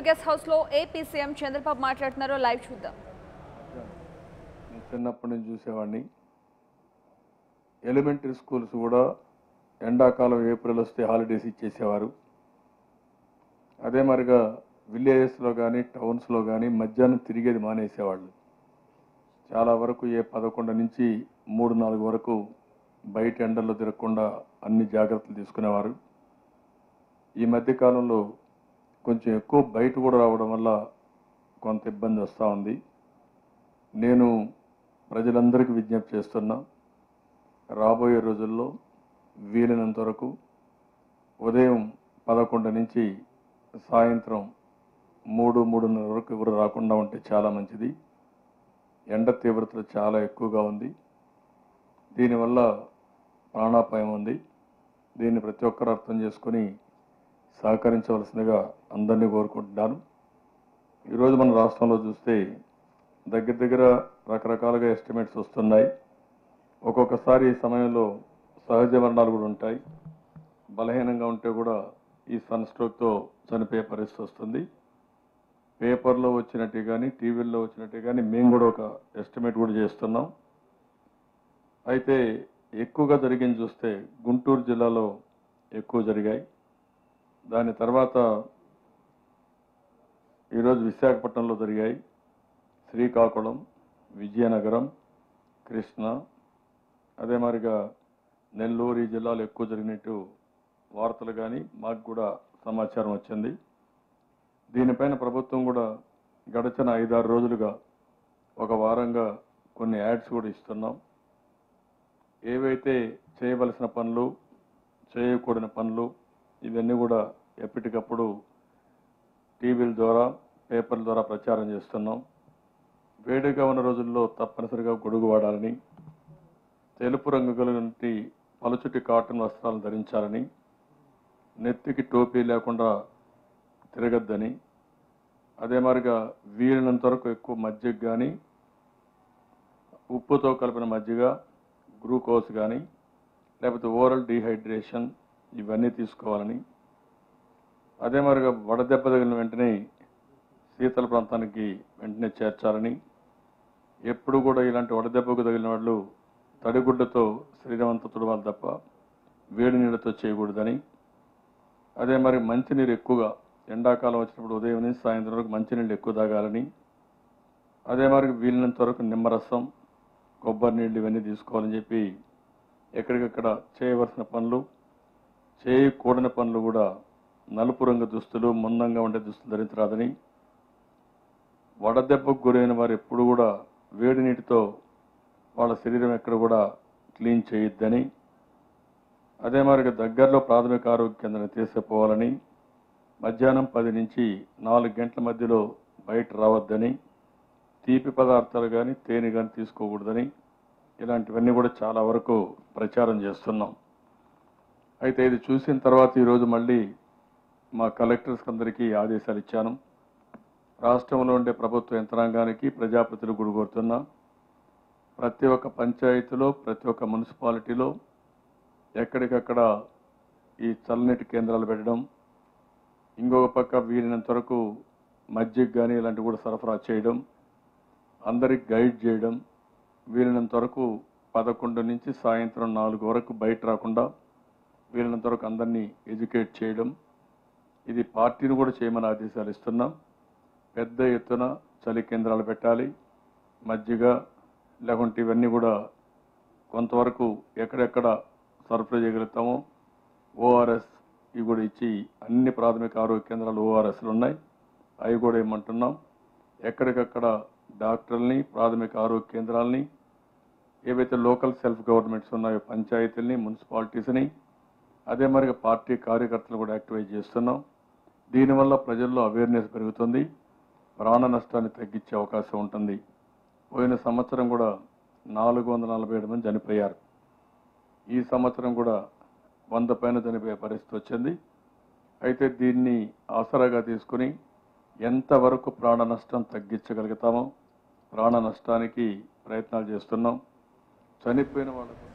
collector guest house లో AP CM Chandrababu మాట్లాడుతున్నారో live చూద్దాం నేను చిన్నప్పటి నుంచి చూసేవాడిని ఎలిమెంటరీ స్కూల్స్ కూడా ఎండాకాలం ఏప్రిల్ వస్తే హాలిడేస్ ఇచ్చేసేవారు అదే మరిగా విలేజెస్లో కానీ టౌన్స్లో కానీ మధ్యాహ్నం తిరిగేది మానేసేవాళ్ళు చాలా వరకు ఏ పదకొండు నుంచి మూడు నాలుగు వరకు బయట ఎండల్లో తిరగకుండా అన్ని జాగ్రత్తలు తీసుకునేవారు ఈ మధ్య కాలంలో కొంచెం ఎక్కువ బయట కూడా రావడం వల్ల కొంత ఇబ్బంది వస్తూ ఉంది నేను ప్రజలందరికీ విజ్ఞప్తి చేస్తున్నా రాబోయే రోజుల్లో వీలైనంత వరకు ఉదయం పదకొండు నుంచి సాయంత్రం మూడు మూడున్నర వరకు ఎవరు రాకుండా ఉంటే చాలా మంచిది ఎండ తీవ్రత చాలా ఎక్కువగా ఉంది దీనివల్ల ప్రాణాపాయం ఉంది దీన్ని ప్రతి ఒక్కరు అర్థం చేసుకొని సహకరించవలసిందిగా అందరినీ కోరుకుంటున్నాను ఈరోజు మన రాష్ట్రంలో చూస్తే దగ్గర దగ్గర రకరకాలుగా ఎస్టిమేట్స్ వస్తున్నాయి ఒక్కొక్కసారి ఈ సమయంలో సహజ మరణాలు కూడా ఉంటాయి బలహీనంగా ఉంటే కూడా ఈ సన్ స్ట్రోక్తో చనిపోయే పరిస్థితి వస్తుంది పేపర్లో వచ్చినట్టు కానీ టీవీల్లో వచ్చినట్టు కానీ మేము కూడా ఒక ఎస్టిమేట్ కూడా చేస్తున్నాం అయితే ఎక్కువగా జరిగింది చూస్తే గుంటూరు జిల్లాలో ఎక్కువ జరిగాయి దాని తర్వాత ఈరోజు విశాఖపట్నంలో జరిగాయి శ్రీకాకుళం విజయనగరం కృష్ణ అదే మాదిరిగా నెల్లూరు ఈ జిల్లాలో ఎక్కువ జరిగినట్టు వార్తలు కానీ మాకు కూడా సమాచారం వచ్చింది దీనిపైన ప్రభుత్వం కూడా గడిచిన ఐదారు రోజులుగా ఒక వారంగా కొన్ని యాడ్స్ కూడా ఇస్తున్నాం ఏవైతే చేయవలసిన పనులు చేయకూడని పనులు ఇవన్నీ కూడా ఎప్పటికప్పుడు టీవీల ద్వారా పేపర్ల ద్వారా ప్రచారం చేస్తున్నాం వేడిగా ఉన్న రోజుల్లో తప్పనిసరిగా గొడుగు వాడాలని తెలుపు రంగు కలిగినటువంటి పలుచుటి కాటన్ వస్త్రాలను ధరించాలని నెత్తికి టోపీ లేకుండా తిరగద్దని అదే మాదిరిగా వీలైనంత వరకు ఎక్కువ మజ్జిగ కానీ ఉప్పుతో కలిపిన మజ్జిగ గ్లూకోజ్ కానీ లేకపోతే ఓరల్ డీహైడ్రేషన్ ఇవన్నీ తీసుకోవాలని అదే మరిగా వడదెబ్బ తగిలిన వెంటనే శీతల ప్రాంతానికి వెంటనే చేర్చాలని ఎప్పుడు కూడా ఇలాంటి వడదెబ్బకు తగిలిన వాళ్ళు తడిగుడ్డతో శరీరం అంతా తుడవాలి తప్ప వేడి నీళ్ళతో చేయకూడదని అదే మరి మంచినీరు ఎక్కువగా ఎండాకాలం వచ్చినప్పుడు ఉదయం నుంచి సాయంత్రం వరకు మంచినీళ్ళు ఎక్కువ తాగాలని అదే మరి వీలైనంత వరకు నిమ్మరసం కొబ్బరి నీళ్ళు ఇవన్నీ తీసుకోవాలని చెప్పి ఎక్కడికక్కడ చేయవలసిన పనులు చేయకూడని పనులు కూడా నలుపు రంగు దుస్తులు మందంగా ఉండే దుస్తులు ధరించరాదని వడదెబ్బకు గురైన వారు ఎప్పుడు కూడా వేడి నీటితో వాళ్ళ శరీరం ఎక్కడ కూడా క్లీన్ చేయొద్దని అదే మరి దగ్గరలో ప్రాథమిక ఆరోగ్య కేంద్రం తీసుకుపోవాలని మధ్యాహ్నం పది నుంచి నాలుగు గంటల మధ్యలో బయట రావద్దని తీపి పదార్థాలు కానీ తేనె కానీ తీసుకోకూడదని ఇలాంటివన్నీ కూడా చాలా వరకు ప్రచారం చేస్తున్నాం అయితే ఇది చూసిన తర్వాత ఈరోజు మళ్ళీ మా కలెక్టర్స్ అందరికీ ఆదేశాలు ఇచ్చాను రాష్ట్రంలో ఉండే ప్రభుత్వ యంత్రాంగానికి ప్రజాప్రతినిధులు కూడా కోరుతున్నా ప్రతి ఒక్క పంచాయతీలో ప్రతి ఒక్క మున్సిపాలిటీలో ఎక్కడికక్కడ ఈ చల్లనీటి కేంద్రాలు పెట్టడం ఇంకొక పక్క వీలైనంత వరకు మజ్జిగ కానీ ఇలాంటివి కూడా సరఫరా చేయడం అందరికి గైడ్ చేయడం వీలైనంత వరకు పదకొండు నుంచి సాయంత్రం నాలుగు వరకు బయట రాకుండా వీలైనంత వరకు అందరినీ ఎడ్యుకేట్ చేయడం ఇది పార్టీని కూడా చేయమని ఆదేశాలు ఇస్తున్నాం పెద్ద ఎత్తున చలి కేంద్రాలు పెట్టాలి మజ్జిగ లేకుంటే ఇవన్నీ కూడా కొంతవరకు ఎక్కడెక్కడ సరఫరా చేయగలుగుతామో ఓఆర్ఎస్ ఇవి కూడా ఇచ్చి అన్ని ప్రాథమిక ఆరోగ్య కేంద్రాలు ఓఆర్ఎస్లు ఉన్నాయి అవి కూడా ఏమంటున్నాం ఎక్కడికక్కడ డాక్టర్లని ప్రాథమిక ఆరోగ్య కేంద్రాలని ఏవైతే లోకల్ సెల్ఫ్ గవర్నమెంట్స్ ఉన్నాయో పంచాయతీలని మున్సిపాలిటీస్ని అదే మరి పార్టీ కార్యకర్తలు కూడా యాక్టివేట్ చేస్తున్నాం దీనివల్ల ప్రజల్లో అవేర్నెస్ పెరుగుతుంది ప్రాణ నష్టాన్ని తగ్గించే అవకాశం ఉంటుంది పోయిన సంవత్సరం కూడా నాలుగు వందల నలభై ఏడు మంది చనిపోయారు ఈ సంవత్సరం కూడా వంద పైన చనిపోయే పరిస్థితి వచ్చింది అయితే దీన్ని ఆసరాగా తీసుకుని ఎంతవరకు ప్రాణ నష్టం తగ్గించగలుగుతామో ప్రాణ నష్టానికి ప్రయత్నాలు చేస్తున్నాం చనిపోయిన వాళ్ళకు